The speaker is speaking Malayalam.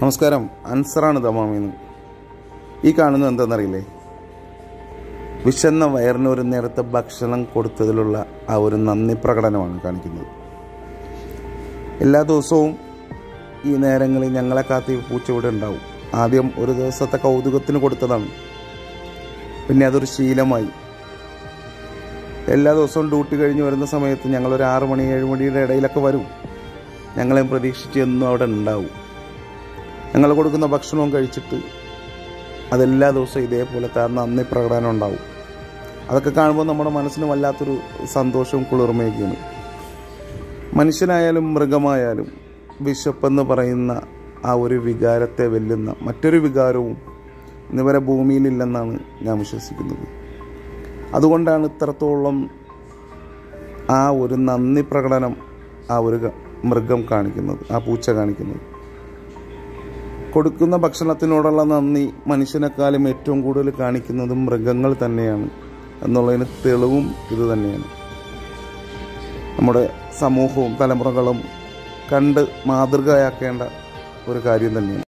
നമസ്കാരം അൻസറാണ് ദമാമിന്ന് ഈ കാണുന്നത് എന്താണെന്നറിയില്ലേ വിശന്ന വയറിന് ഒരു നേരത്തെ ഭക്ഷണം കൊടുത്തതിലുള്ള ആ ഒരു നന്ദി പ്രകടനമാണ് കാണിക്കുന്നത് എല്ലാ ദിവസവും ഈ നേരങ്ങളിൽ ഞങ്ങളെ കാത്ത് ഈ പൂച്ച ഇവിടെ ഉണ്ടാവും ആദ്യം ഒരു ദിവസത്തെ കൗതുകത്തിന് കൊടുത്തതാണ് പിന്നെ അതൊരു ശീലമായി എല്ലാ ദിവസവും ഡ്യൂട്ടി കഴിഞ്ഞ് വരുന്ന സമയത്ത് ഞങ്ങളൊരു ആറ് മണി ഏഴ് മണിയുടെ ഇടയിലൊക്കെ വരും ഞങ്ങളെയും പ്രതീക്ഷിച്ച് എന്നും അവിടെ ഉണ്ടാവും ഞങ്ങൾ കൊടുക്കുന്ന ഭക്ഷണവും കഴിച്ചിട്ട് അതെല്ലാ ദിവസവും ഇതേപോലെ താർന്ന നന്ദി പ്രകടനം ഉണ്ടാവും അതൊക്കെ കാണുമ്പോൾ നമ്മുടെ മനസ്സിന് വല്ലാത്തൊരു സന്തോഷവും കുളിർമയൊക്കെയാണ് മനുഷ്യനായാലും മൃഗമായാലും വിശപ്പെന്ന് പറയുന്ന ആ ഒരു വികാരത്തെ വെല്ലുന്ന മറ്റൊരു വികാരവും ഇന്നുവരെ ഭൂമിയിലില്ലെന്നാണ് ഞാൻ വിശ്വസിക്കുന്നത് അതുകൊണ്ടാണ് ഇത്രത്തോളം ആ ഒരു നന്ദി പ്രകടനം ആ ഒരു ക- മൃഗം കാണിക്കുന്നത് ആ പൂച്ച കാണിക്കുന്നത് കൊടുക്കുന്ന ഭക്ഷണത്തിനോടുള്ള നന്ദി മനുഷ്യനെക്കാളും ഏറ്റവും കൂടുതൽ കാണിക്കുന്നത് മൃഗങ്ങൾ തന്നെയാണ് എന്നുള്ളതിന് തെളിവും ഇത് തന്നെയാണ് നമ്മുടെ സമൂഹവും തലമുറകളും കണ്ട് മാതൃകയാക്കേണ്ട ഒരു കാര്യം തന്നെയാണ്